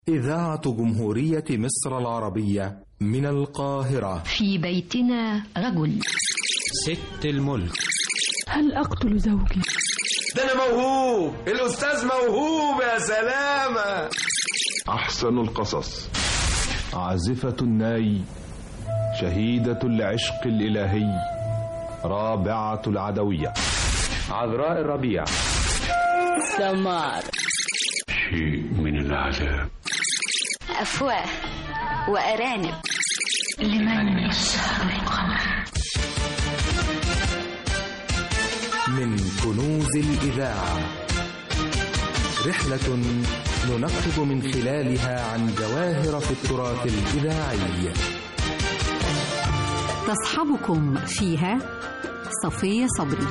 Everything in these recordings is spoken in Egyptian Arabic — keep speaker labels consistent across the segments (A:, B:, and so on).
A: إذاعة جمهورية مصر العربية من القاهرة
B: في بيتنا رجل
C: ست الملك
D: هل أقتل زوجي؟
E: ده أنا موهوب الأستاذ موهوب يا سلامة
F: أحسن القصص عازفة الناي شهيدة العشق الإلهي رابعة العدوية
G: عذراء الربيع
H: سمار
I: شيء من العذاب
J: أفواه وأرانب
B: لمن يسهر القمر
A: من كنوز الإذاعة رحلة ننقب من خلالها عن جواهر في التراث الإذاعي
K: تصحبكم فيها صفية صبري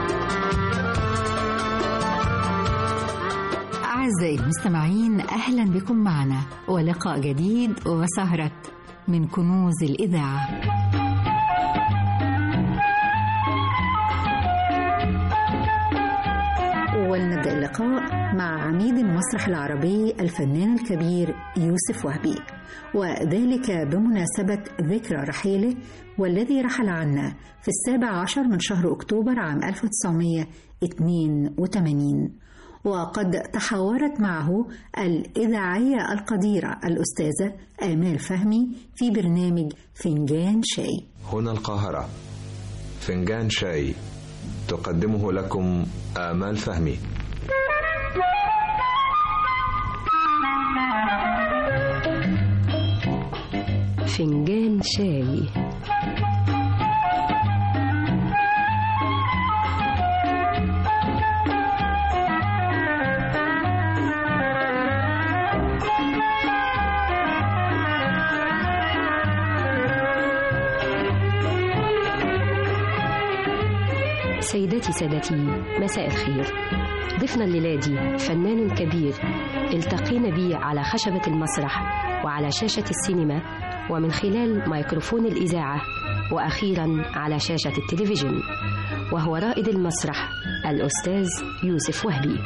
K: أعزائي المستمعين أهلا بكم معنا ولقاء جديد وسهرة من كنوز الإذاعة ولنبدأ اللقاء مع عميد المسرح العربي الفنان الكبير يوسف وهبي وذلك بمناسبة ذكرى رحيله والذي رحل عنا في السابع عشر من شهر أكتوبر عام 1982 وقد تحاورت معه الإذاعية القديرة الأستاذة آمال فهمي في برنامج فنجان شاي
L: هنا القاهرة فنجان شاي تقدمه لكم آمال فهمي
M: فنجان شاي سيداتي سادتي مساء الخير ضيفنا الليلة دي فنان كبير التقينا بيه على خشبة المسرح وعلى شاشة السينما ومن خلال ميكروفون الإذاعة وأخيرا على شاشة التلفزيون وهو رائد المسرح الأستاذ يوسف وهبي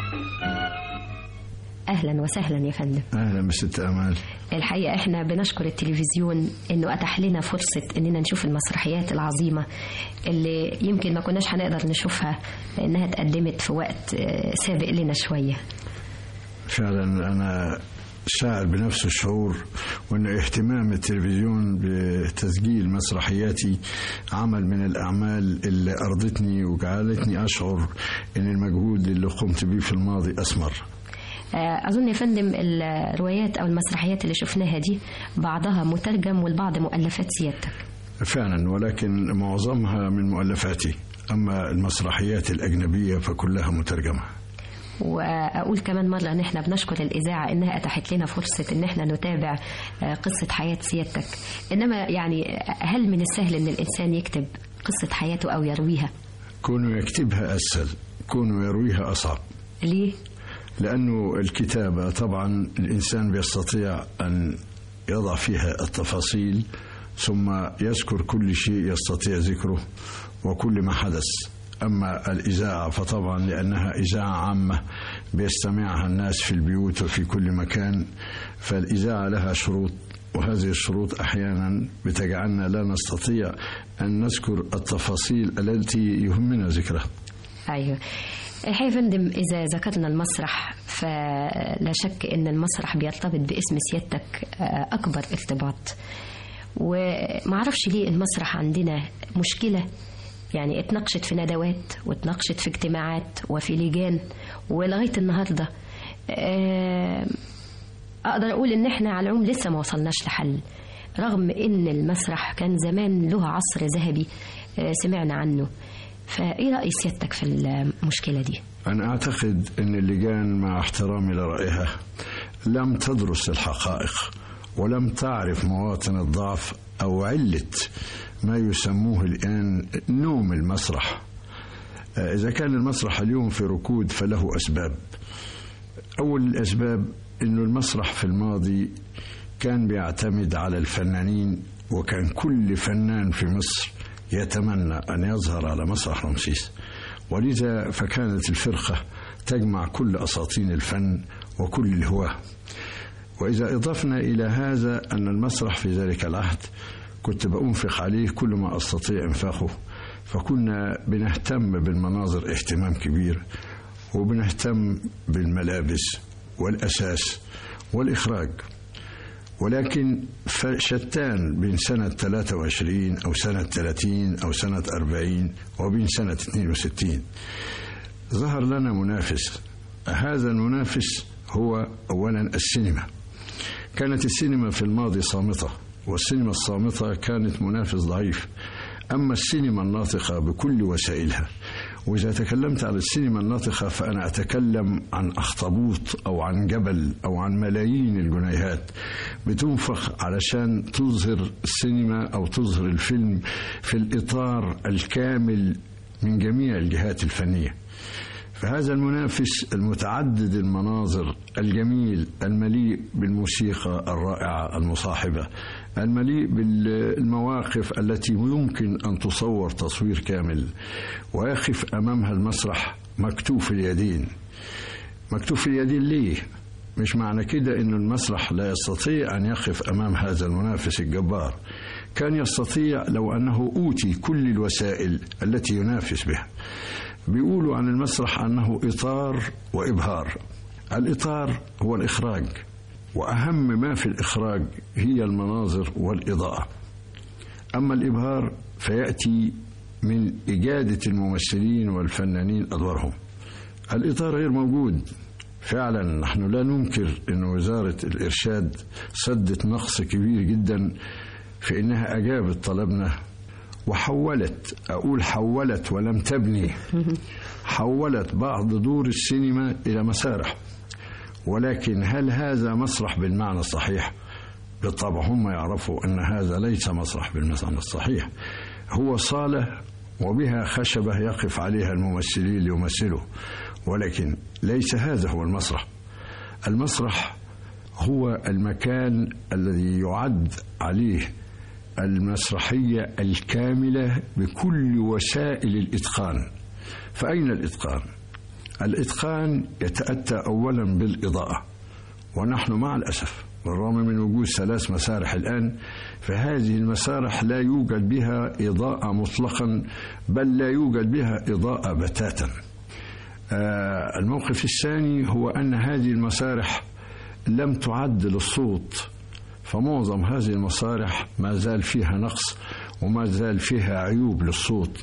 M: اهلا وسهلا يا فندم
N: اهلا بست امال
M: الحقيقه احنا بنشكر التلفزيون انه اتاح لنا فرصه اننا نشوف المسرحيات العظيمه اللي يمكن ما كناش هنقدر نشوفها لانها اتقدمت في وقت سابق لنا شويه
N: فعلا انا شاعر بنفس الشعور وان اهتمام التلفزيون بتسجيل مسرحياتي عمل من الاعمال اللي ارضتني وجعلتني اشعر ان المجهود اللي قمت به في الماضي اثمر
M: أظن يا فندم الروايات أو المسرحيات اللي شفناها دي بعضها مترجم والبعض مؤلفات سيادتك
N: فعلا ولكن معظمها من مؤلفاتي أما المسرحيات الأجنبية فكلها مترجمة
M: واقول كمان مره ان احنا بنشكر الاذاعه انها اتاحت لنا فرصه ان احنا نتابع قصه حياه سيادتك انما يعني هل من السهل ان الانسان يكتب قصه حياته او يرويها
N: كونه يكتبها اسهل كونه يرويها اصعب
M: ليه
N: لأنه الكتابة طبعا الإنسان بيستطيع أن يضع فيها التفاصيل ثم يذكر كل شيء يستطيع ذكره وكل ما حدث أما الإذاعة فطبعا لأنها إذاعة عامة بيستمعها الناس في البيوت وفي كل مكان فالإذاعة لها شروط وهذه الشروط أحيانا بتجعلنا لا نستطيع أن نذكر التفاصيل التي يهمنا ذكرها
M: أيوه الحقيقة يا فندم إذا ذكرنا المسرح فلا شك أن المسرح بيرتبط باسم سيادتك أكبر ارتباط ومعرفش ليه المسرح عندنا مشكلة يعني اتناقشت في ندوات واتناقشت في اجتماعات وفي لجان ولغاية النهاردة أقدر أقول إن إحنا على العموم لسه ما وصلناش لحل رغم إن المسرح كان زمان له عصر ذهبي سمعنا عنه فايه راي سيادتك في المشكله دي
N: انا اعتقد ان اللجان مع احترامي لرايها لم تدرس الحقائق ولم تعرف مواطن الضعف او عله ما يسموه الان نوم المسرح اذا كان المسرح اليوم في ركود فله اسباب اول الاسباب انه المسرح في الماضي كان بيعتمد على الفنانين وكان كل فنان في مصر يتمنى أن يظهر على مسرح رمسيس ولذا فكانت الفرقة تجمع كل أساطين الفن وكل الهواة وإذا أضفنا إلى هذا أن المسرح في ذلك العهد كنت بأنفق عليه كل ما أستطيع إنفاقه فكنا بنهتم بالمناظر اهتمام كبير وبنهتم بالملابس والأساس والإخراج ولكن شتان بين سنة 23 أو سنة 30 أو سنة 40 وبين سنة 62 ظهر لنا منافس هذا المنافس هو أولا السينما كانت السينما في الماضي صامتة والسينما الصامتة كانت منافس ضعيف أما السينما الناطقة بكل وسائلها وإذا تكلمت عن السينما الناطقة فأنا أتكلم عن أخطبوط أو عن جبل أو عن ملايين الجنيهات بتنفق علشان تظهر السينما أو تظهر الفيلم في الإطار الكامل من جميع الجهات الفنية فهذا المنافس المتعدد المناظر الجميل المليء بالموسيقى الرائعة المصاحبة المليء بالمواقف التي يمكن أن تصور تصوير كامل ويقف أمامها المسرح مكتوف اليدين مكتوف اليدين ليه؟ مش معنى كده أن المسرح لا يستطيع أن يقف أمام هذا المنافس الجبار كان يستطيع لو أنه أوتي كل الوسائل التي ينافس بها بيقولوا عن المسرح أنه إطار وإبهار الإطار هو الإخراج وأهم ما في الإخراج هي المناظر والإضاءة أما الإبهار فيأتي من إجادة الممثلين والفنانين أدوارهم الإطار غير موجود فعلا نحن لا ننكر أن وزارة الإرشاد سدت نقص كبير جدا في أنها أجابت طلبنا وحولت أقول حولت ولم تبني حولت بعض دور السينما إلى مسارح ولكن هل هذا مسرح بالمعنى الصحيح؟ بالطبع هم يعرفوا أن هذا ليس مسرح بالمعنى الصحيح هو صالة وبها خشبة يقف عليها الممثلين ليمثلوا ولكن ليس هذا هو المسرح المسرح هو المكان الذي يعد عليه المسرحية الكاملة بكل وسائل الإتقان فأين الإتقان؟ الإتقان يتأتى أولا بالإضاءة ونحن مع الأسف بالرغم من وجود ثلاث مسارح الآن فهذه المسارح لا يوجد بها إضاءة مطلقا بل لا يوجد بها إضاءة بتاتا آه الموقف الثاني هو أن هذه المسارح لم تعد للصوت فمعظم هذه المسارح ما زال فيها نقص وما زال فيها عيوب للصوت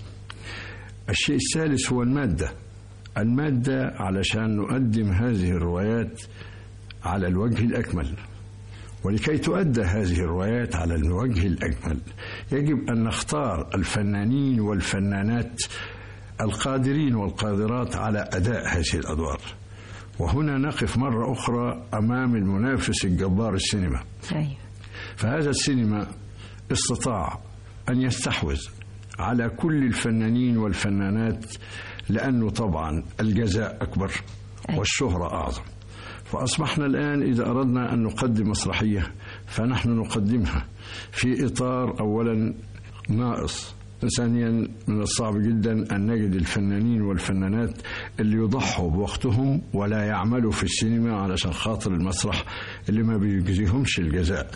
N: الشيء الثالث هو المادة المادة علشان نقدم هذه الروايات على الوجه الأكمل ولكي تؤدى هذه الروايات على الوجه الأكمل يجب أن نختار الفنانين والفنانات القادرين والقادرات على أداء هذه الأدوار وهنا نقف مرة أخرى أمام المنافس الجبار السينما
M: أيوة.
N: فهذا السينما استطاع أن يستحوذ على كل الفنانين والفنانات لأنه طبعا الجزاء أكبر والشهرة أعظم فأصبحنا الآن إذا أردنا أن نقدم مسرحية فنحن نقدمها في إطار أولا ناقص ثانيا من الصعب جدا أن نجد الفنانين والفنانات اللي يضحوا بوقتهم ولا يعملوا في السينما علشان خاطر المسرح اللي ما بيجزيهمش الجزاء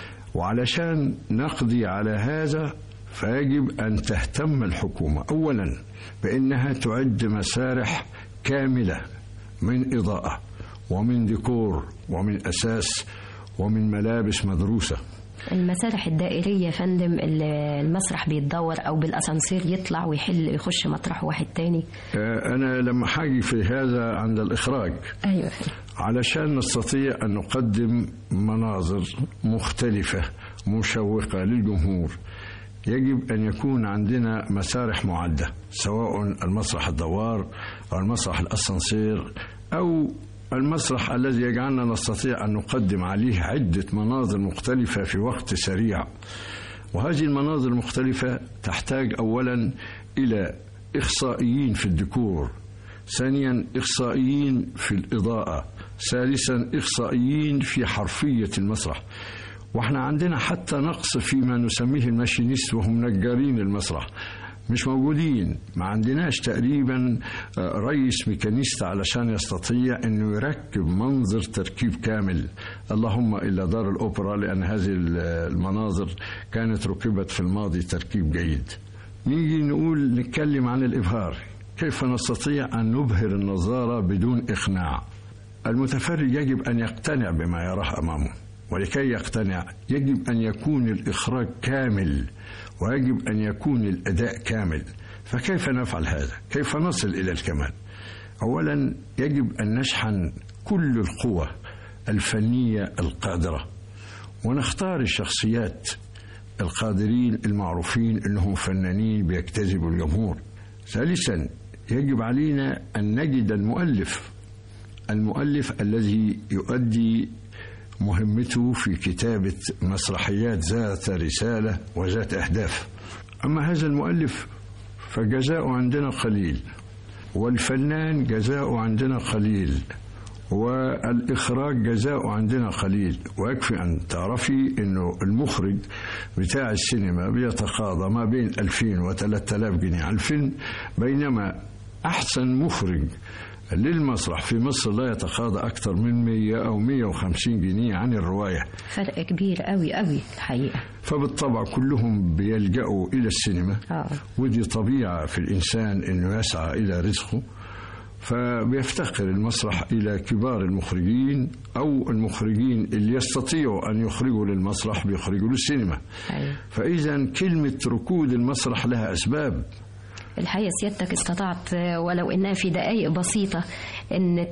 N: وعلشان نقضي على هذا فيجب أن تهتم الحكومة أولا بأنها تعد مسارح كاملة من إضاءة ومن ديكور ومن أساس ومن ملابس مدروسة
M: المسارح الدائرية يا فندم المسرح بيتدور أو بالأسانسير يطلع ويحل يخش مطرح واحد تاني
N: أنا لما حاجي في هذا عند الإخراج
M: أيوة
N: علشان نستطيع أن نقدم مناظر مختلفة مشوقة للجمهور يجب أن يكون عندنا مسارح معدة سواء المسرح الدوار أو المسرح الأسانسير أو المسرح الذي يجعلنا نستطيع أن نقدم عليه عدة مناظر مختلفة في وقت سريع وهذه المناظر المختلفة تحتاج أولا إلى إخصائيين في الديكور ثانيا إخصائيين في الإضاءة ثالثا إخصائيين في حرفية المسرح واحنا عندنا حتى نقص فيما نسميه الماشينيست وهم نجارين المسرح مش موجودين ما عندناش تقريبا رئيس ميكانيست علشان يستطيع انه يركب منظر تركيب كامل اللهم الا دار الاوبرا لان هذه المناظر كانت ركبت في الماضي تركيب جيد نيجي نقول نتكلم عن الابهار كيف نستطيع ان نبهر النظاره بدون اقناع المتفرج يجب ان يقتنع بما يراه امامه ولكي يقتنع يجب ان يكون الاخراج كامل ويجب ان يكون الاداء كامل فكيف نفعل هذا كيف نصل الى الكمال اولا يجب ان نشحن كل القوى الفنيه القادره ونختار الشخصيات القادرين المعروفين انهم فنانين بيجتذبوا الجمهور ثالثا يجب علينا ان نجد المؤلف المؤلف الذي يؤدي مهمته في كتابة مسرحيات ذات رسالة وذات أهداف أما هذا المؤلف فجزاؤه عندنا قليل والفنان جزاؤه عندنا قليل والإخراج جزاؤه عندنا قليل ويكفي أن تعرفي أنه المخرج بتاع السينما بيتقاضى ما بين 2000 و 3000 جنيه على الفيلم بينما أحسن مخرج للمسرح في مصر لا يتقاضى أكثر من 100 أو 150 جنيه عن الرواية
M: فرق كبير قوي قوي الحقيقة
N: فبالطبع كلهم بيلجأوا إلى السينما
M: آه.
N: ودي طبيعة في الإنسان أنه يسعى إلى رزقه فبيفتقر المسرح إلى كبار المخرجين أو المخرجين اللي يستطيعوا أن يخرجوا للمسرح بيخرجوا للسينما
M: أيوة.
N: فإذا كلمة ركود المسرح لها أسباب
M: الحقيقة سيادتك استطعت ولو إنها في دقائق بسيطة إن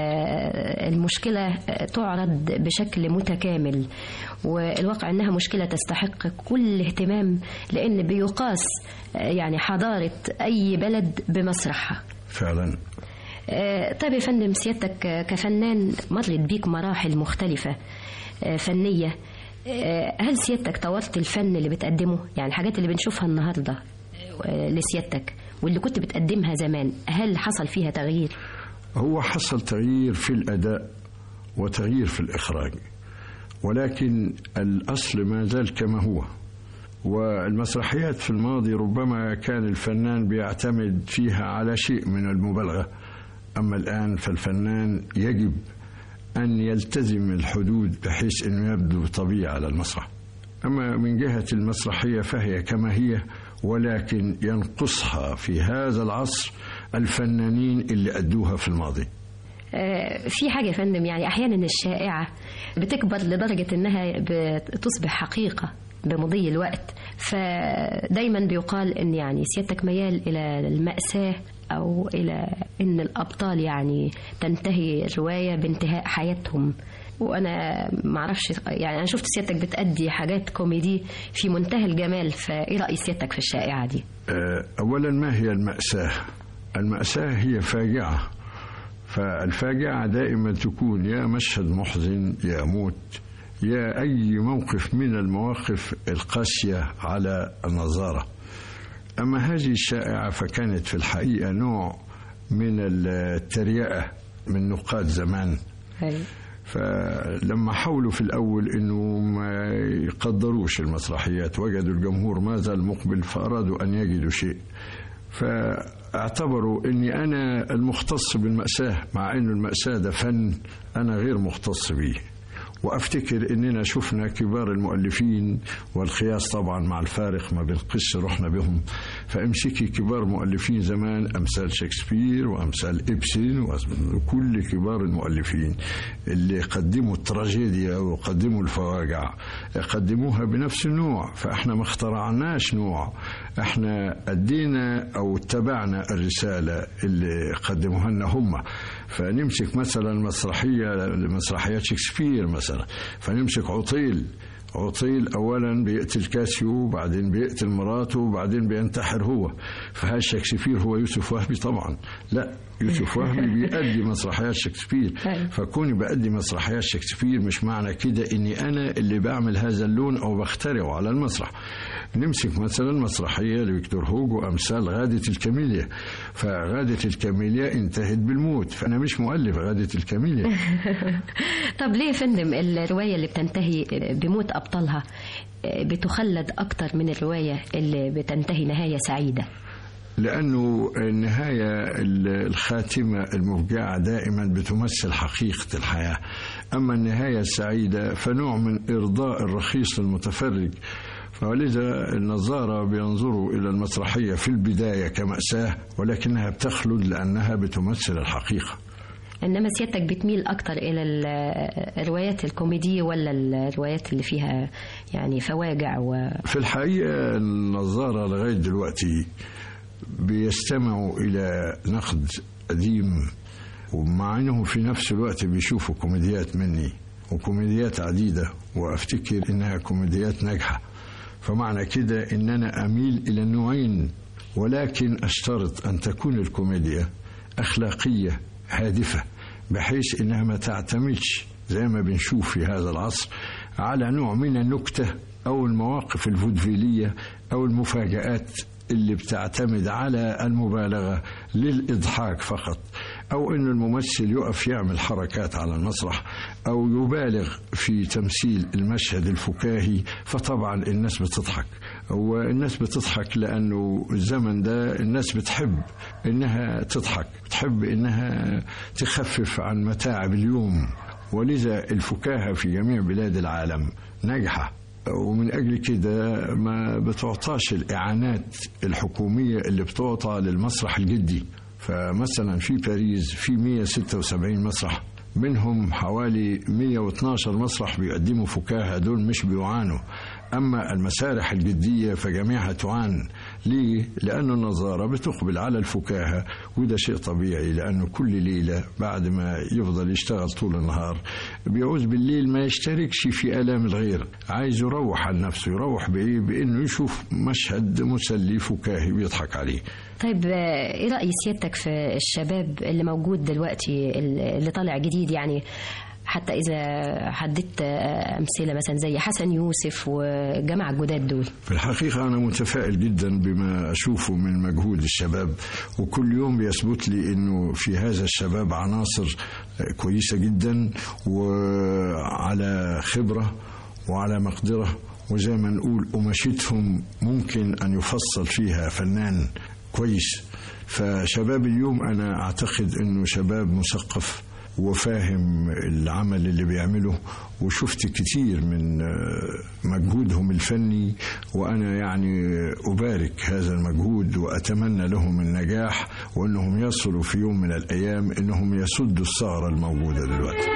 M: المشكلة تعرض بشكل متكامل والواقع إنها مشكلة تستحق كل اهتمام لأن بيقاس يعني حضارة أي بلد بمسرحها
N: فعلا
M: طيب يا فندم سيادتك كفنان مرت بيك مراحل مختلفة فنية هل سيادتك طورت الفن اللي بتقدمه يعني الحاجات اللي بنشوفها النهارده لسيادتك واللي كنت بتقدمها زمان هل حصل فيها تغيير
N: هو حصل تغيير في الأداء وتغيير في الإخراج ولكن الأصل ما زال كما هو والمسرحيات في الماضي ربما كان الفنان بيعتمد فيها على شيء من المبالغة أما الآن فالفنان يجب أن يلتزم الحدود بحيث أنه يبدو طبيعي على المسرح أما من جهة المسرحية فهي كما هي ولكن ينقصها في هذا العصر الفنانين اللي أدوها في الماضي
M: في حاجة يا فندم يعني أحيانا الشائعة بتكبر لدرجة أنها بتصبح حقيقة بمضي الوقت فدايما بيقال أن يعني سيادتك ميال إلى المأساة أو إلى أن الأبطال يعني تنتهي الرواية بانتهاء حياتهم وانا ما اعرفش يعني انا شفت سيادتك بتأدي حاجات كوميدي في منتهى الجمال فايه راي سيادتك في الشائعه دي
N: اولا ما هي الماساه الماساه هي فاجعه فالفاجعه دائما تكون يا مشهد محزن يا موت يا اي موقف من المواقف القاسيه على النظاره اما هذه الشائعه فكانت في الحقيقه نوع من التريقه من نقاد زمان
M: أيوة.
N: فلما حاولوا في الأول أنه ما يقدروش المسرحيات وجدوا الجمهور ما زال مقبل فأرادوا أن يجدوا شيء فاعتبروا أني أنا المختص بالمأساة مع أن المأساة ده فن أنا غير مختص به وافتكر اننا شفنا كبار المؤلفين والقياس طبعا مع الفارق ما بين قصه رحنا بهم فامسكي كبار مؤلفين زمان امثال شكسبير وامثال ابسن وكل كبار المؤلفين اللي قدموا التراجيديا وقدموا الفواجع قدموها بنفس النوع فاحنا ما اخترعناش نوع احنا ادينا او اتبعنا الرساله اللي قدموها لنا هم فنمسك مثلا مسرحيه مسرحيات شكسبير مثلا فنمسك عطيل عطيل اولا بيقتل كاسيو وبعدين بيقتل مراته وبعدين بينتحر هو فهل شكسبير هو يوسف وهبي طبعا لا يوسف وهبي بيأدي مسرحيات شكسبير فكوني بأدي مسرحيات شكسبير مش معنى كده اني انا اللي بعمل هذا اللون او بخترعه على المسرح نمسك مثلا مسرحية لفيكتور هوجو أمثال غادة الكاميليا فغادة الكاميليا انتهت بالموت فأنا مش مؤلف غادة الكاميليا
M: طب ليه يا فندم الرواية اللي بتنتهي بموت أبطالها بتخلد أكتر من الرواية اللي بتنتهي نهاية سعيدة
N: لأنه النهاية الخاتمة المفجعة دائما بتمثل حقيقة الحياة أما النهاية السعيدة فنوع من إرضاء الرخيص للمتفرج فلذا النظارة بينظروا إلى المسرحية في البداية كمأساة ولكنها بتخلد لأنها بتمثل الحقيقة
M: انما سيادتك بتميل اكتر الى الروايات الكوميديه ولا الروايات اللي فيها يعني فواجع و...
N: في الحقيقه النظاره لغايه دلوقتي بيستمعوا الى نقد قديم ومع انهم في نفس الوقت بيشوفوا كوميديات مني وكوميديات عديده وافتكر انها كوميديات ناجحه فمعنى كده ان انا اميل الى النوعين ولكن اشترط ان تكون الكوميديا اخلاقيه هادفه بحيث انها ما تعتمدش زي ما بنشوف في هذا العصر على نوع من النكته او المواقف الفودفيليه او المفاجات اللي بتعتمد على المبالغه للاضحاك فقط او ان الممثل يقف يعمل حركات على المسرح او يبالغ في تمثيل المشهد الفكاهي فطبعا الناس بتضحك والناس بتضحك لانه الزمن ده الناس بتحب انها تضحك بتحب انها تخفف عن متاعب اليوم ولذا الفكاهه في جميع بلاد العالم ناجحه ومن أجل كده ما بتعطاش الإعانات الحكومية اللي بتعطى للمسرح الجدي فمثلا في باريس في 176 مسرح منهم حوالي 112 مسرح بيقدموا فكاهة دول مش بيعانوا أما المسارح الجدية فجميعها تعان ليه؟ لأن النظارة بتقبل على الفكاهة وده شيء طبيعي لأنه كل ليلة بعد ما يفضل يشتغل طول النهار بيعوز بالليل ما يشتركش في آلام الغير عايز يروح عن نفسه يروح بإيه؟ بإنه يشوف مشهد مسلي فكاهي بيضحك عليه
M: طيب ايه رأي سيادتك في الشباب اللي موجود دلوقتي اللي طالع جديد يعني حتى إذا حددت أمثلة مثلا زي حسن يوسف وجماعة الجداد دول
N: في الحقيقة أنا متفائل جدا بما أشوفه من مجهود الشباب وكل يوم بيثبت لي أنه في هذا الشباب عناصر كويسة جدا وعلى خبرة وعلى مقدرة وزي ما نقول قماشتهم ممكن أن يفصل فيها فنان كويس فشباب اليوم أنا أعتقد أنه شباب مثقف وفاهم العمل اللي بيعمله وشفت كتير من مجهودهم الفني وأنا يعني أبارك هذا المجهود وأتمنى لهم النجاح وأنهم يصلوا في يوم من الأيام أنهم يسدوا الثغرة الموجودة دلوقتي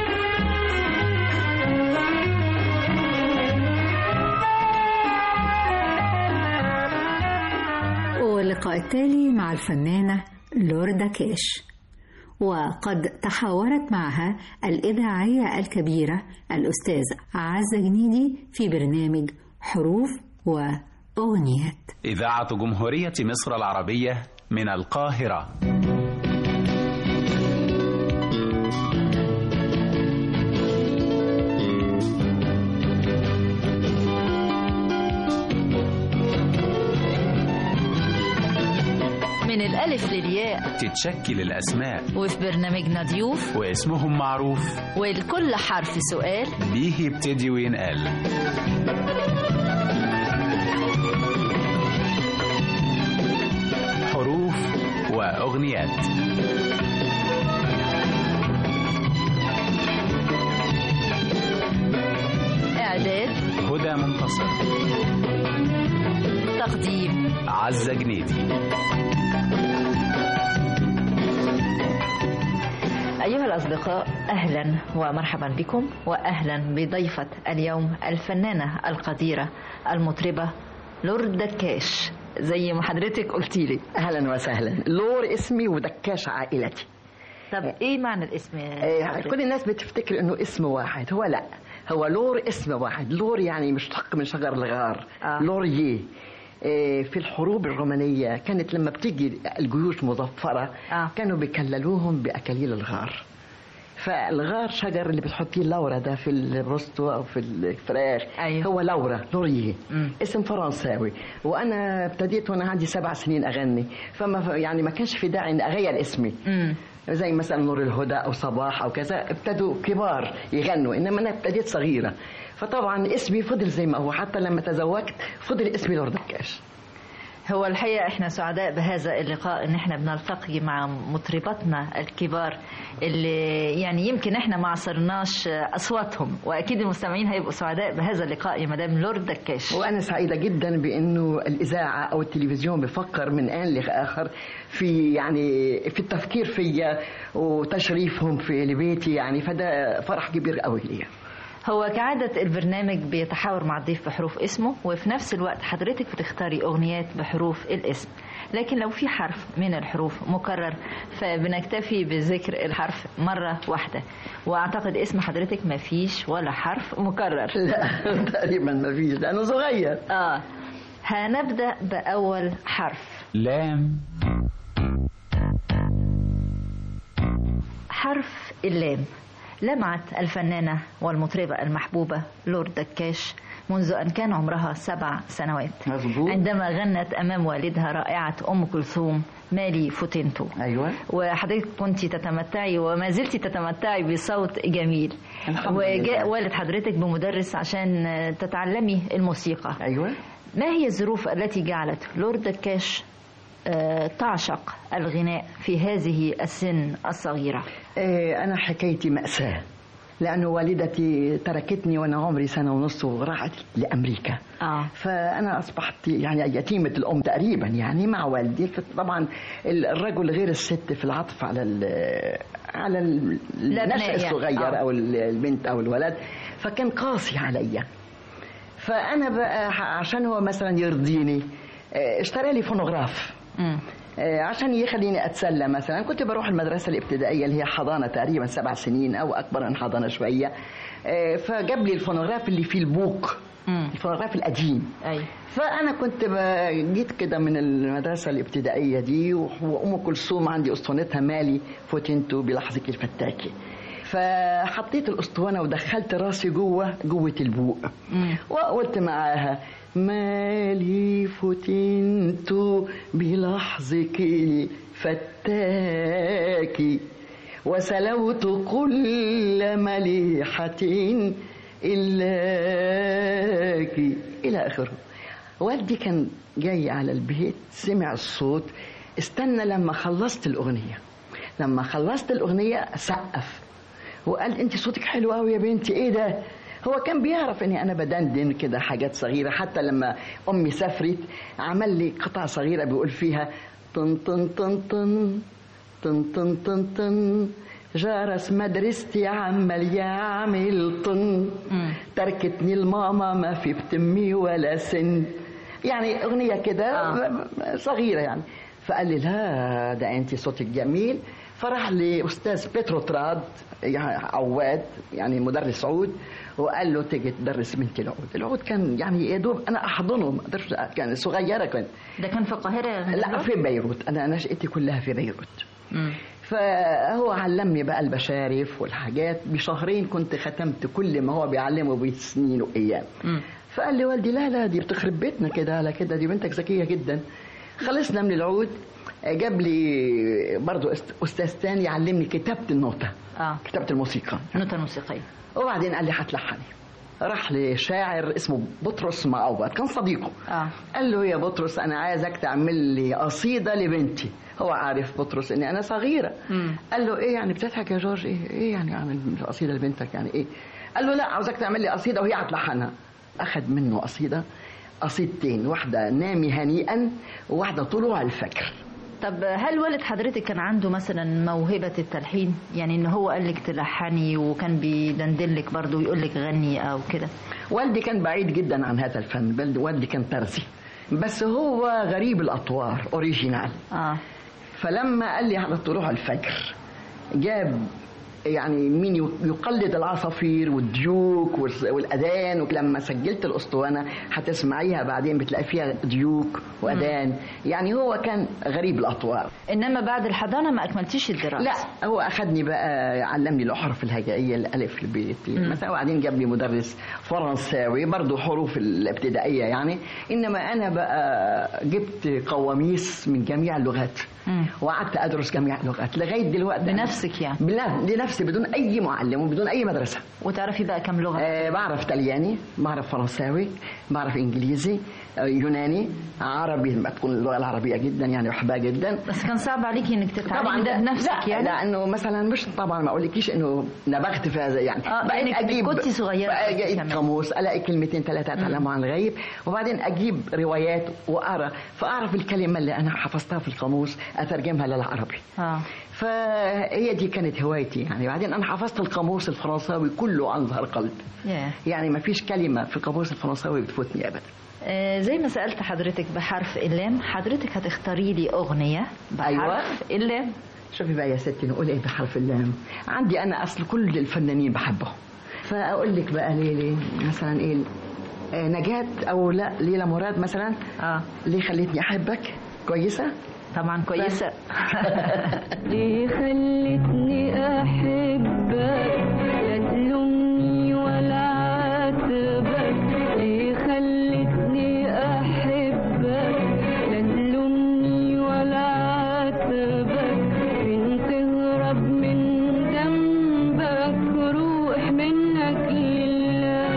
K: واللقاء التالي مع الفنانة لوردا كيش وقد تحاورت معها الإذاعية الكبيرة الأستاذ عزة جنيدي في برنامج حروف وأغنيات
O: إذاعة جمهورية مصر العربية من القاهرة
P: من الألف للياء
O: تتشكل الأسماء
P: وفي برنامجنا ضيوف
O: واسمهم معروف
P: ولكل حرف سؤال
O: بيه يبتدي وينقال حروف وأغنيات
P: إعداد
O: هدى منتصر
P: تقديم
O: عزة جنيدي
P: أيها الأصدقاء أهلا ومرحبا بكم وأهلا بضيفة اليوم الفنانة القديرة المطربة لور دكاش زي ما حضرتك قلتي لي
Q: أهلا وسهلا لور اسمي ودكاش عائلتي
P: طب إيه معنى الاسم
Q: إيه كل الناس بتفتكر إنه اسم واحد هو لا هو لور اسم واحد لور يعني مشتق من شجر الغار آه. لوريه في الحروب الرومانية كانت لما بتيجي الجيوش مظفرة
P: آه.
Q: كانوا بيكللوهم بأكاليل الغار فالغار شجر اللي بتحطيه اللورا ده في البروستو او في الفراخ
P: أيوه.
Q: هو لورا لوريه
P: مم.
Q: اسم فرنساوي وانا ابتديت وانا عندي سبع سنين اغني فما يعني ما كانش في داعي اني اغير اسمي
P: مم.
Q: زي مثلا نور الهدى او صباح او كذا ابتدوا كبار يغنوا انما انا ابتديت صغيره فطبعا اسمي فضل زي ما هو حتى لما تزوجت فضل اسمي لورد الكاش
P: هو الحقيقة احنا سعداء بهذا اللقاء ان احنا بنلتقي مع مطرباتنا الكبار اللي يعني يمكن احنا ما عصرناش اصواتهم واكيد المستمعين هيبقوا سعداء بهذا اللقاء يا مدام لورد دكاش
Q: وانا سعيده جدا بانه الاذاعه او التلفزيون بيفكر من ان لاخر في يعني في التفكير فيا وتشريفهم في لبيتي يعني فده فرح كبير قوي ليا
P: هو كعادة البرنامج بيتحاور مع الضيف بحروف اسمه وفي نفس الوقت حضرتك بتختاري أغنيات بحروف الاسم لكن لو في حرف من الحروف مكرر فبنكتفي بذكر الحرف مرة واحدة وأعتقد اسم حضرتك ما فيش ولا حرف مكرر
Q: لا تقريبا ما فيش لأنه صغير
P: آه هنبدأ بأول حرف
O: لام
P: حرف اللام لمعت الفنانة والمطربة المحبوبة لورد دكاش منذ أن كان عمرها سبع سنوات
Q: مظبوط
P: عندما غنت أمام والدها رائعة أم كلثوم مالي فتنتو
Q: أيوة
P: وحضرتك كنت تتمتعي وما زلت تتمتعي بصوت جميل
Q: الحمد
P: وجاء
Q: لله.
P: والد حضرتك بمدرس عشان تتعلمي الموسيقى
Q: أيوة
P: ما هي الظروف التي جعلت لورد دكاش آه، تعشق الغناء في هذه السن الصغيرة
Q: إيه أنا حكايتي مأساة لأنه والدتي تركتني وأنا عمري سنة ونص وراحت لأمريكا
P: آه.
Q: فأنا أصبحت يعني يتيمة الأم تقريبا يعني مع والدي طبعا الرجل غير الست في العطف على ال على ال-
P: الأبناء
Q: النشأ
P: يعني.
Q: الصغير
P: آه.
Q: أو البنت أو الولد فكان قاسي عليا فأنا بقى عشان هو مثلا يرضيني آه، اشترى لي فونوغراف
P: مم.
Q: آه، عشان يخليني اتسلى مثلا كنت بروح المدرسه الابتدائيه اللي هي حضانه تقريبا سبع سنين او اكبر من حضانه شويه آه، فجاب لي الفونوغراف اللي فيه البوق
P: مم.
Q: الفونوغراف القديم
P: أي
Q: فانا كنت ب- جيت كده من المدرسه الابتدائيه دي وام كلثوم عندي اسطوانتها مالي فتنتو بلحظك الفتاكي فحطيت الاسطوانه ودخلت راسي جوه جوه البوق
P: مم.
Q: وقلت معاها مالي فتنت بلحظك الفتاك وسلوت كل مليحة إلاك إلى آخره والدي كان جاي على البيت سمع الصوت استنى لما خلصت الأغنية لما خلصت الأغنية سقف وقال انت صوتك حلو قوي يا بنتي ايه ده هو كان بيعرف اني انا بدندن كده حاجات صغيره حتى لما امي سافرت عمل لي قطعه صغيره بيقول فيها طن طن طن طن طن طن طن طن جرس مدرستي عمال يعمل طن تركتني الماما ما في بتمي ولا سن يعني اغنيه كده
P: آه.
Q: صغيره يعني فقال لي لا ده انت صوتك جميل فراح لاستاذ بتروتراد يعني عواد يعني مدرس عود وقال له تيجي تدرس بنتي العود العود كان يعني يا دوب انا احضنه ما اقدرش كان صغيره كنت
P: ده كان في القاهرة
Q: لا في بيروت انا نشأتي كلها في بيروت
P: مم.
Q: فهو علمني بقى البشارف والحاجات بشهرين كنت ختمت كل ما هو بيعلمه بسنين وايام
P: مم.
Q: فقال لي والدي لا لا دي بتخرب بيتنا كده على كده دي بنتك ذكيه جدا خلصنا من العود جاب لي برضو است- استاذ تاني يعلمني كتابه النوتة
P: اه
Q: كتابه الموسيقى
P: نوتة موسيقية
Q: وبعدين قال لي هتلحني راح لشاعر اسمه بطرس معوض كان صديقه
P: اه
Q: قال له يا بطرس انا عايزك تعمل لي قصيده لبنتي هو عارف بطرس اني انا صغيره
P: مم.
Q: قال له ايه يعني بتضحك يا جورج ايه ايه يعني اعمل قصيده لبنتك يعني ايه قال له لا عاوزك تعمل لي قصيده وهي هتلحنها اخذ منه قصيده قصيدتين واحده نامي هنيئا وواحده طلوع الفجر
P: طب هل والد حضرتك كان عنده مثلا موهبة التلحين يعني ان هو قال لك تلحني وكان بيدندلك برضه ويقول لك غني او كده
Q: والدي كان بعيد جدا عن هذا الفن بل والدي كان ترزي بس هو غريب الاطوار اوريجينال
P: اه
Q: فلما قال لي على طلوع الفجر جاب يعني مين يقلد العصافير والديوك والاذان ولما سجلت الاسطوانه هتسمعيها بعدين بتلاقي فيها ديوك واذان يعني هو كان غريب الاطوار
P: انما بعد الحضانه ما اكملتيش الدراسه
Q: لا هو اخذني بقى علمني الاحرف الهجائيه الالف البيت مثلا وبعدين جاب لي مدرس فرنساوي برضه حروف الابتدائيه يعني انما انا بقى جبت قواميس من جميع اللغات وقعدت ادرس جميع اللغات لغايه دلوقتي
P: بنفسك يعني
Q: لا لنفسي بدون اي معلم وبدون اي مدرسه
P: وتعرفي بقى كم لغه
Q: آه بعرف طلياني بعرف فرنساوي بعرف انجليزي آه يوناني عربي ما تكون اللغه العربيه جدا يعني بحبها جدا
P: بس كان صعب عليكي انك تتعلمي ده بنفسك
Q: لا
P: يعني
Q: لانه مثلا مش طبعا ما اقولكيش انه نبغت في هذا يعني
P: آه بقيت اجيب كنت صغيره
Q: بقى اجيب قاموس الاقي كلمتين ثلاثه اتعلموا عن الغيب وبعدين اجيب روايات واقرا فاعرف الكلمه اللي انا حفظتها في القاموس اترجمها للعربي
P: اه
Q: فهي دي كانت هوايتي يعني بعدين انا حفظت القاموس الفرنساوي كله عن ظهر قلب
P: yeah.
Q: يعني ما فيش كلمه في القاموس الفرنساوي بتفوتني ابدا
P: آه زي ما سالت حضرتك بحرف اللام حضرتك هتختاري لي اغنيه بحرف
Q: أيوة.
P: اللام
Q: شوفي بقى يا ستي نقول ايه بحرف اللام عندي انا اصل كل الفنانين بحبهم فاقول لك بقى ليه ليه مثلا ايه آه نجاة او لا ليلى مراد مثلا
P: اه
Q: ليه خليتني احبك كويسه
P: طبعا كويسه
D: ليه خلتني احبك لا تلومني ولا عاتبك ليه خلتني احبك لا تلومني ولا عاتبك فين تهرب من جنبك روح منك لله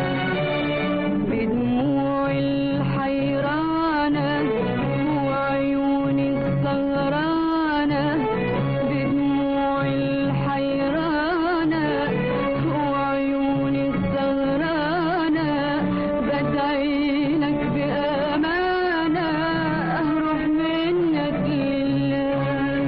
D: بدموع الحيرانة وعيوني السهرانة بدموع الحيرانة وعيوني السهرانة بدعي لك بأمانة أروح منك لله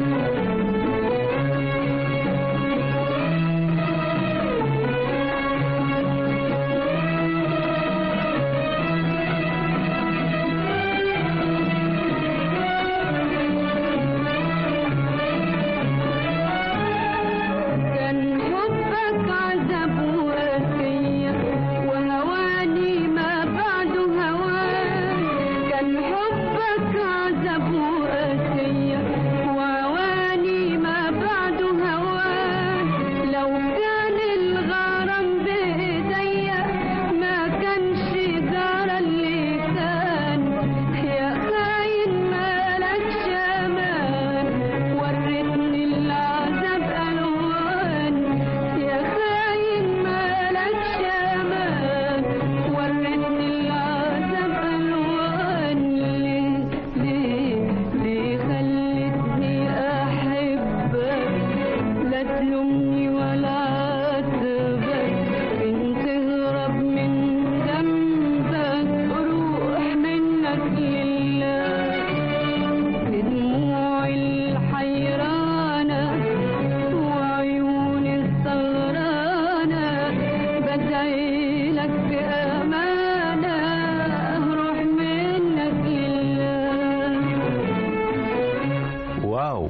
D: كان حبك عذاب وقاسية وهواني ما بعده هوان كان حبك عذاب وقاسية وهواني ما بعده هوان لو كان الغرام بإيديا ما كانش جرى اللي كان يا خاين مالكش أمان وريتني العذاب ألوان يا خاين مالكش أمان وريتني العذاب ألوان ليه ليه ليه خلتني أحبك لا تلومني ولا عاتبك إن تهرب من جنبك روح منك لله بدموع الحيرانة وعيوني السهرانة بدعي لك بأمانة روح منك لله
C: واو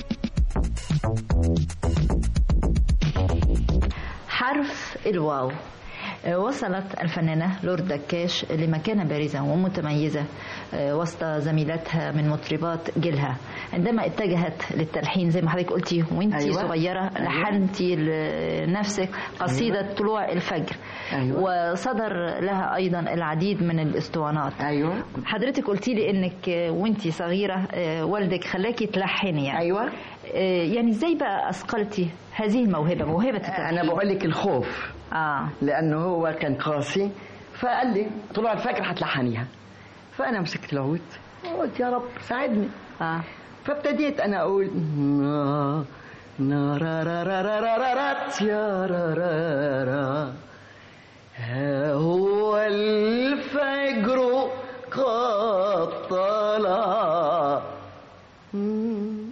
P: حرف الواو وصلت الفنانة لورد دكاش لمكانة بارزة ومتميزة وسط زميلاتها من مطربات جيلها عندما اتجهت للتلحين زي ما حضرتك قلتي وانت
Q: أيوة.
P: أيوة. صغيرة
Q: أيوة.
P: لحنتي لنفسك قصيدة أيوة. طلوع الفجر
Q: أيوة.
P: وصدر لها أيضا العديد من الاسطوانات
Q: ايوه
P: حضرتك قلتي لي انك وانت صغيرة والدك خلاكي تلحني يعني
Q: ايوه
P: يعني ازاي بقى اثقلتي هذه الموهبة موهبة التلحين
Q: انا بقول لك الخوف
P: اه
Q: لانه هو كان قاسي فقال لي طلوع الفجر هتلحنيها فانا مسكت العود وقلت يا رب ساعدني
P: اه
Q: فابتديت انا اقول نا نا را را را را را را را يا را را را ها هو الفجر قد طلع مم.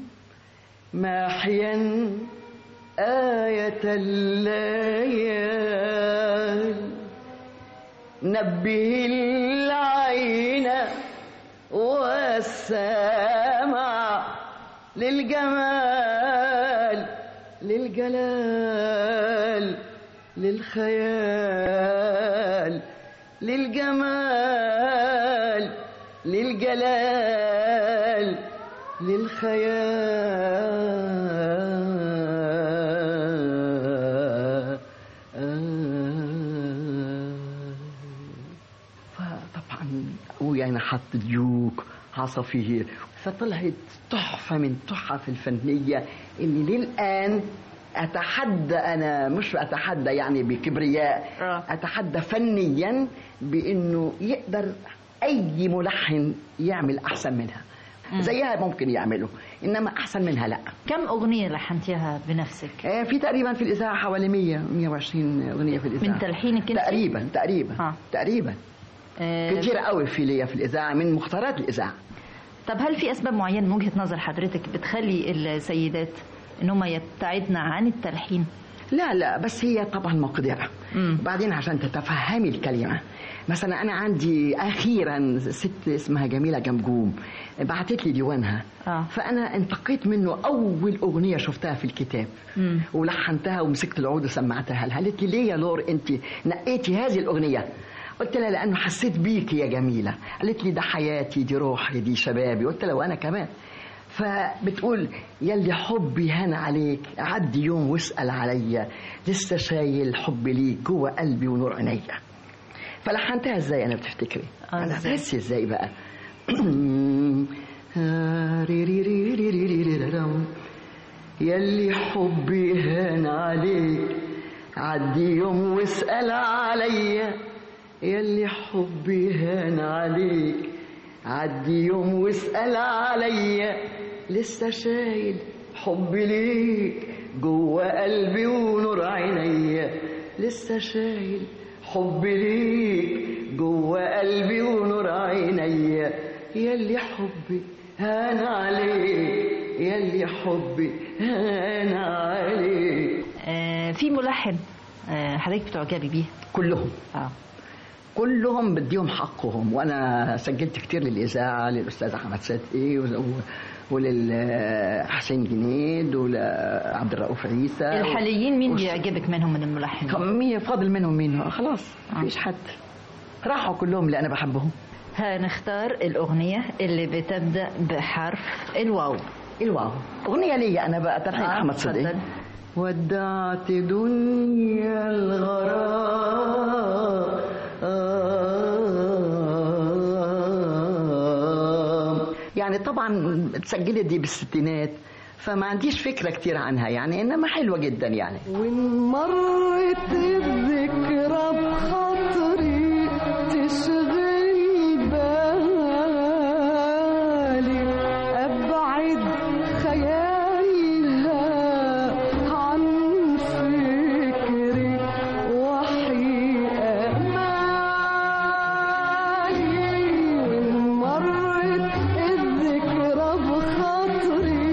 Q: محيا آية الليل نبه العين والسمع للجمال للجمال للجلال للخيال للجمال للجلال للخيال فطبعا ويعني حط ديوك عصافير فطلعت تحفة من تحف الفنية اللي للآن أتحدى أنا مش أتحدى يعني بكبرياء أتحدى فنيا بأنه يقدر أي ملحن يعمل أحسن منها زيها ممكن يعمله انما احسن منها لا
P: كم اغنيه لحنتيها بنفسك
Q: آه في تقريبا في الاذاعه حوالي 100 120 اغنيه في الاذاعه
P: من تلحينك انت
Q: تقريبا تقريبا
P: ها.
Q: تقريبا
P: آه
Q: كتير قوي في ليا في الاذاعه من مختارات الاذاعه
P: طب هل في اسباب معينه من وجهه نظر حضرتك بتخلي السيدات ان هم يبتعدن عن التلحين
Q: لا لا بس هي طبعا مقدرة بعدين عشان تتفهمي الكلمة مثلا أنا عندي أخيرا ست اسمها جميلة جمجوم بعتت لي ديوانها
P: آه.
Q: فأنا انتقيت منه أول أغنية شفتها في الكتاب
P: مم.
Q: ولحنتها ومسكت العود وسمعتها لها قالت لي ليه يا لور أنت نقيتي هذه الأغنية قلت لها لأنه حسيت بيك يا جميلة قالت لي ده حياتي دي روحي دي شبابي قلت لها وأنا كمان فبتقول يلي حبي هان عليك عدي يوم واسأل عليا لسه شايل حبي ليك جوه قلبي ونور عينيا فلحنتها ازاي انا بتفتكري انا بس ازاي بقى يلي حبي هان عليك عدي يوم واسأل عليا يلي حبي هان عليك عدي يوم واسأل عليا لسه شايل حبي ليك جوه قلبي ونور عينيا لسه شايل حبي ليك جوه قلبي ونور عينيا يلي حبي هان عليك يلي حبي هان عليك
P: آه في ملحن آه حضرتك بتعجبي بيه
Q: كلهم
P: اه
Q: كلهم بديهم حقهم وانا سجلت كتير للاذاعه للاستاذ احمد صدقي وللحسين جنيد ولعبد الرؤوف عيسى
P: الحاليين مين بيعجبك منهم من الملحنين؟
Q: مين فاضل منهم مين خلاص مفيش حد راحوا كلهم اللي انا بحبهم
P: هنختار الاغنيه اللي بتبدا بحرف الواو
Q: الواو اغنيه ليا انا بقى تلحين
P: آه،
Q: احمد صدقي
P: اتفضل.
Q: ودعت دنيا الغرام يعني طبعا اتسجلت دي بالستينات فما عنديش فكرة كتير عنها يعني إنما حلوة جدا يعني
D: وإن مرت الذكرى بخاطري تشغل بالي أبعد خيالها عن فكري وحي أمالي وإن مرت الذكرى بخاطري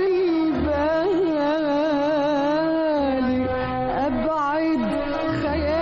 D: تشغل بالي أبعد خيالي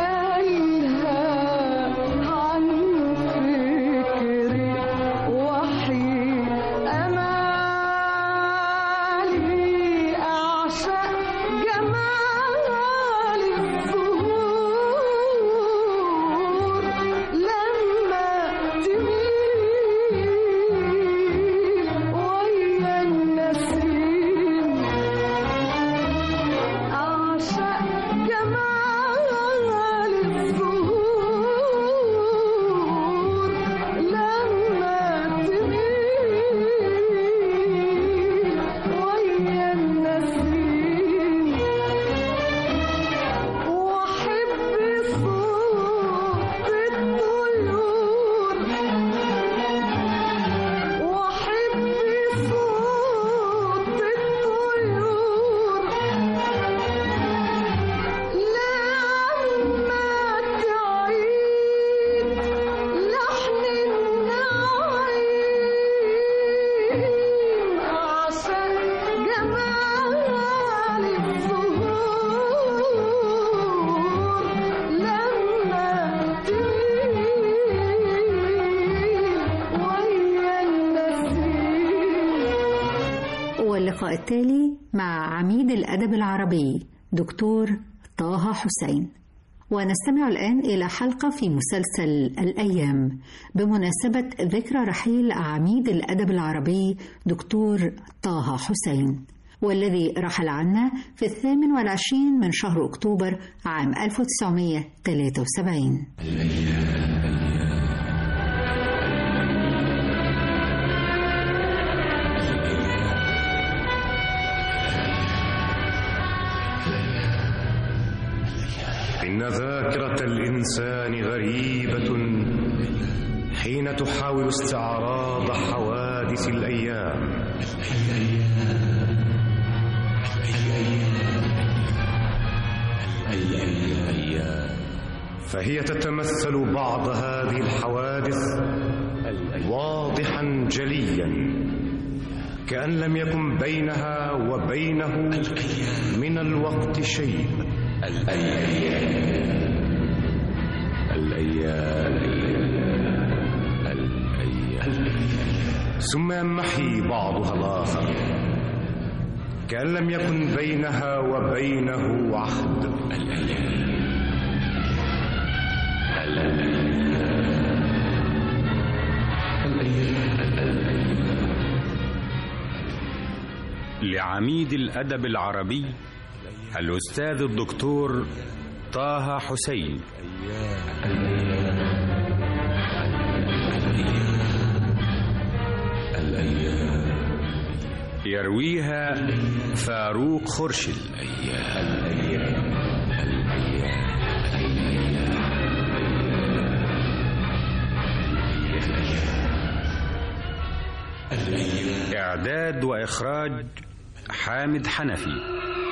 K: اللقاء التالي مع عميد الأدب العربي دكتور طه حسين ونستمع الآن إلى حلقة في مسلسل الأيام بمناسبة ذكرى رحيل عميد الأدب العربي دكتور طه حسين والذي رحل عنا في الثامن والعشرين من شهر أكتوبر عام 1973
R: إن ذاكرة الإنسان غريبة حين تحاول استعراض حوادث الأيام فهي تتمثل بعض هذه الحوادث واضحا جليا كأن لم يكن بينها وبينه من الوقت شيء الأيام الأيام الأيام ثم ينمحي بعضها الآخر كأن لم يكن بينها وبينه عهد الأيام
O: لعميد الأدب العربي الأستاذ الدكتور طه حسين يرويها فاروق خرشد إعداد وإخراج حامد حنفي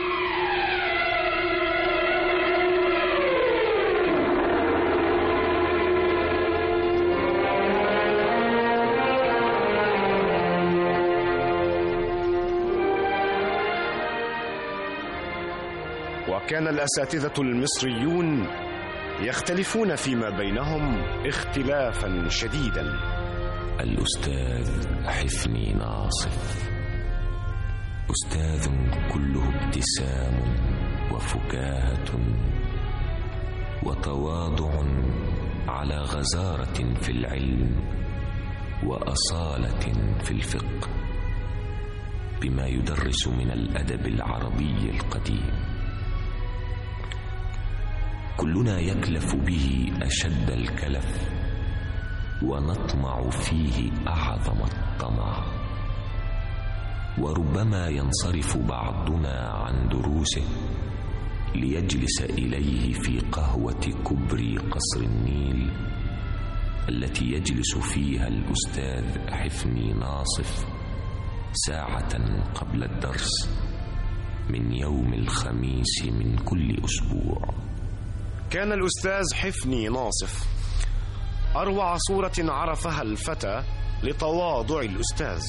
R: وكان الأساتذة المصريون يختلفون فيما بينهم اختلافا شديدا
S: الأستاذ حفني ناصف أستاذ كله ابتسام وفكاهة وتواضع على غزارة في العلم وأصالة في الفقه بما يدرس من الأدب العربي القديم كلنا يكلف به أشد الكلف ونطمع فيه أعظم الطمع وربما ينصرف بعضنا عن دروسه ليجلس إليه في قهوة كبري قصر النيل التي يجلس فيها الأستاذ حفني ناصف ساعة قبل الدرس من يوم الخميس من كل أسبوع
R: كان الأستاذ حفني ناصف أروع صورة عرفها الفتى لتواضع الأستاذ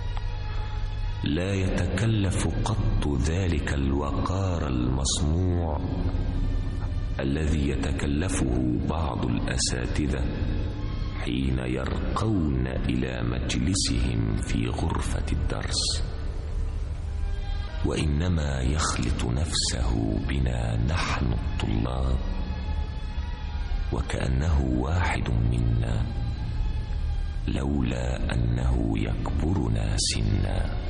S: لا يتكلف قط ذلك الوقار المصنوع الذي يتكلفه بعض الاساتذه حين يرقون الى مجلسهم في غرفه الدرس وانما يخلط نفسه بنا نحن الطلاب وكانه واحد منا لولا انه يكبرنا سنا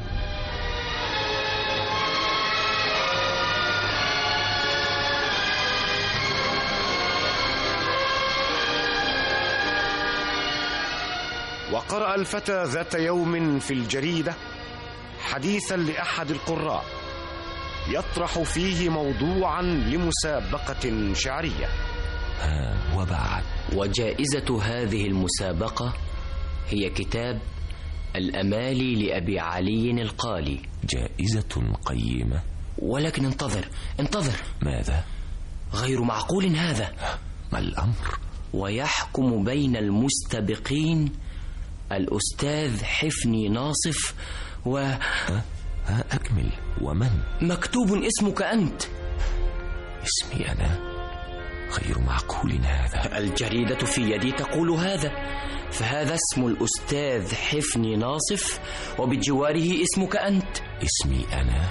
R: وقرأ الفتى ذات يوم في الجريدة حديثا لأحد القراء يطرح فيه موضوعا لمسابقة شعرية
S: ها وبعد
T: وجائزة هذه المسابقة هي كتاب الأمالي لأبي علي القالي
S: جائزة قيمة
T: ولكن انتظر انتظر
S: ماذا؟
T: غير معقول هذا
S: ما الأمر؟
T: ويحكم بين المستبقين الأستاذ حفني ناصف و
S: ها, ها أكمل ومن؟
T: مكتوب اسمك أنت
S: اسمي أنا غير معقول هذا
T: الجريدة في يدي تقول هذا فهذا اسم الأستاذ حفني ناصف وبجواره اسمك أنت
S: اسمي أنا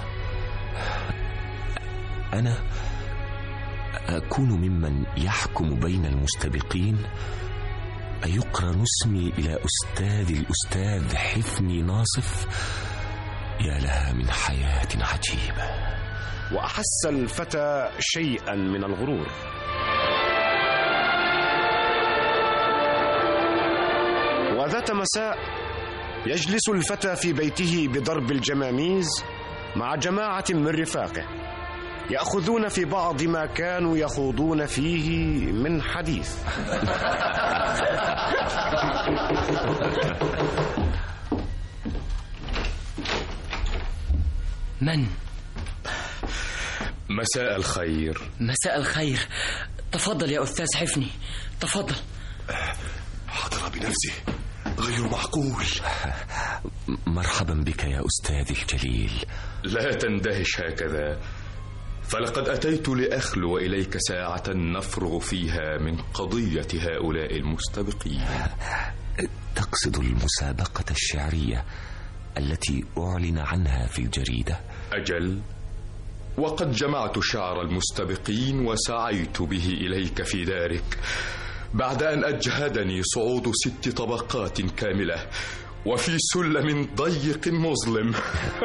S: أنا أكون ممن يحكم بين المستبقين أيقرن اسمي إلى أستاذ الأستاذ حفني ناصف يا لها من حياة عجيبة
R: وأحس الفتى شيئا من الغرور وذات مساء يجلس الفتى في بيته بضرب الجماميز مع جماعة من رفاقه يأخذون في بعض ما كانوا يخوضون فيه من حديث
T: من؟
U: مساء الخير
T: مساء الخير تفضل يا أستاذ حفني تفضل
V: حضر بنفسه غير معقول
S: مرحبا بك يا أستاذ الجليل
U: لا تندهش هكذا فلقد أتيت لأخلو إليك ساعة نفرغ فيها من قضية هؤلاء المستبقين
S: تقصد المسابقة الشعرية التي أعلن عنها في الجريدة
U: أجل وقد جمعت شعر المستبقين وسعيت به إليك في دارك بعد أن أجهدني صعود ست طبقات كاملة وفي سلم ضيق مظلم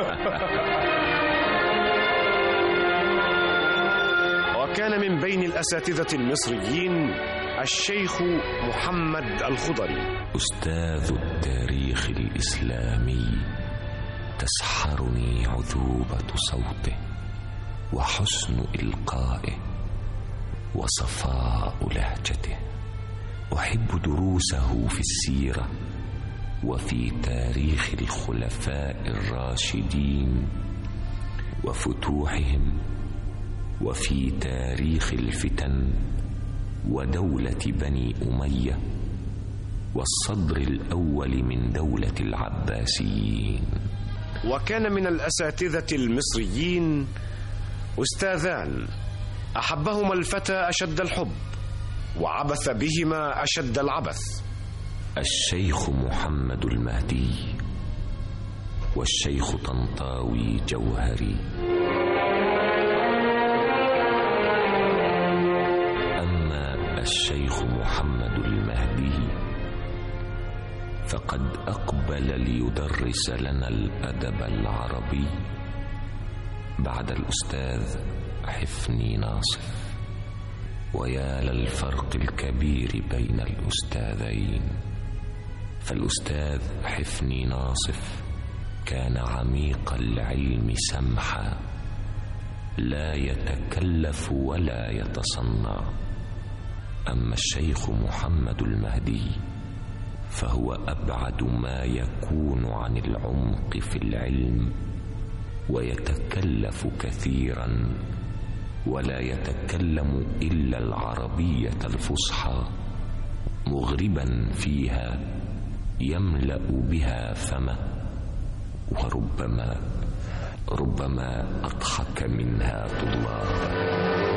R: وكان من بين الأساتذة المصريين الشيخ محمد الخضري
S: أستاذ التاريخ الإسلامي تسحرني عذوبة صوته وحسن إلقائه وصفاء لهجته أحب دروسه في السيرة وفي تاريخ الخلفاء الراشدين وفتوحهم وفي تاريخ الفتن ودولة بني أمية والصدر الأول من دولة العباسيين
R: وكان من الأساتذة المصريين أستاذان أحبهما الفتى أشد الحب وعبث بهما أشد العبث
S: الشيخ محمد المهدي والشيخ طنطاوي جوهري أما الشيخ محمد المهدي فقد أقبل ليدرس لنا الأدب العربي بعد الأستاذ حفني ناصف ويا للفرق الكبير بين الأستاذين فالأستاذ حفني ناصف كان عميق العلم سمحا لا يتكلف ولا يتصنع أما الشيخ محمد المهدي فهو أبعد ما يكون عن العمق في العلم ويتكلف كثيرا ولا يتكلم إلا العربية الفصحى مغربا فيها يملأ بها فمه وربما ربما أضحك منها طلابا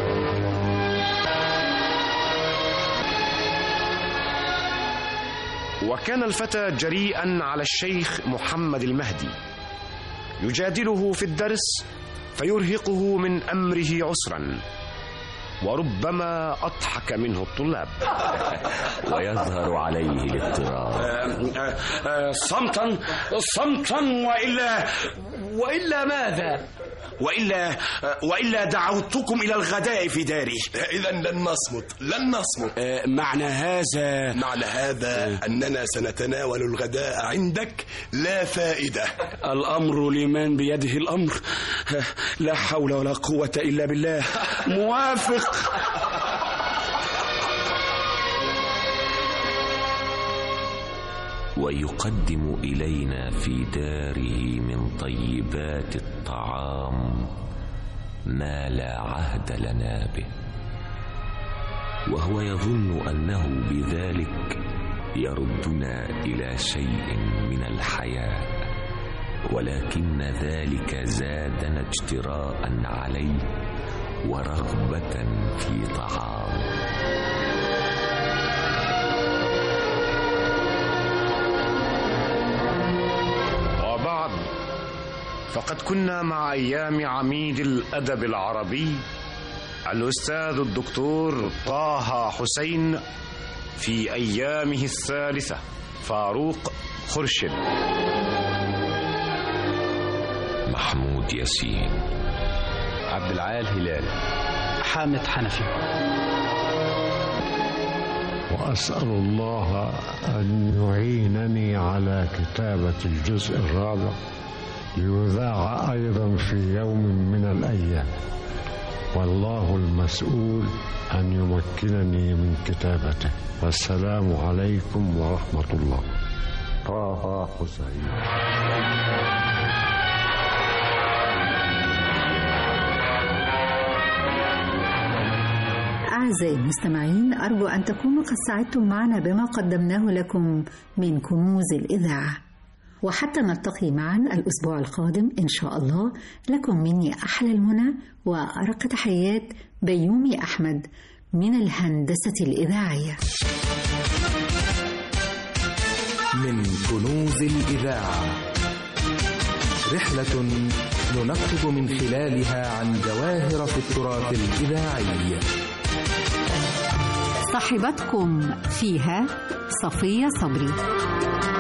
R: وكان الفتى جريئا على الشيخ محمد المهدي يجادله في الدرس فيرهقه من امره عسرا وربما اضحك منه الطلاب
S: ويظهر عليه الاضطراب
W: صمتا صمتا والا والا ماذا والا والا دعوتكم الى الغداء في داري
V: اذا لن نصمت لن نصمت
W: معنى هذا
V: معنى هذا اننا سنتناول الغداء عندك لا فائده
W: الامر لمن بيده الامر لا حول ولا قوه الا بالله موافق
S: ويقدم الينا في داره من طيبات الطعام ما لا عهد لنا به وهو يظن انه بذلك يردنا الى شيء من الحياه ولكن ذلك زادنا اجتراء عليه ورغبة في طعام
R: وبعد فقد كنا مع أيام عميد الأدب العربي الأستاذ الدكتور طه حسين في أيامه الثالثة فاروق خرشد
S: محمود ياسين
O: عبد العال هلال حامد حنفي
E: وأسأل الله أن يعينني على كتابة الجزء الرابع ليذاع أيضا في يوم من الأيام والله المسؤول أن يمكنني من كتابته والسلام عليكم ورحمة الله طه حسين
K: أعزائي المستمعين أرجو أن تكونوا قد سعدتم معنا بما قدمناه لكم من كنوز الإذاعة وحتى نلتقي معا الأسبوع القادم إن شاء الله لكم مني أحلى المنى وأرق تحيات بيومي أحمد من الهندسة الإذاعية
A: من كنوز الإذاعة رحلة ننقب من خلالها عن جواهر في التراث الإذاعي
K: صاحبتكم فيها صفية صبري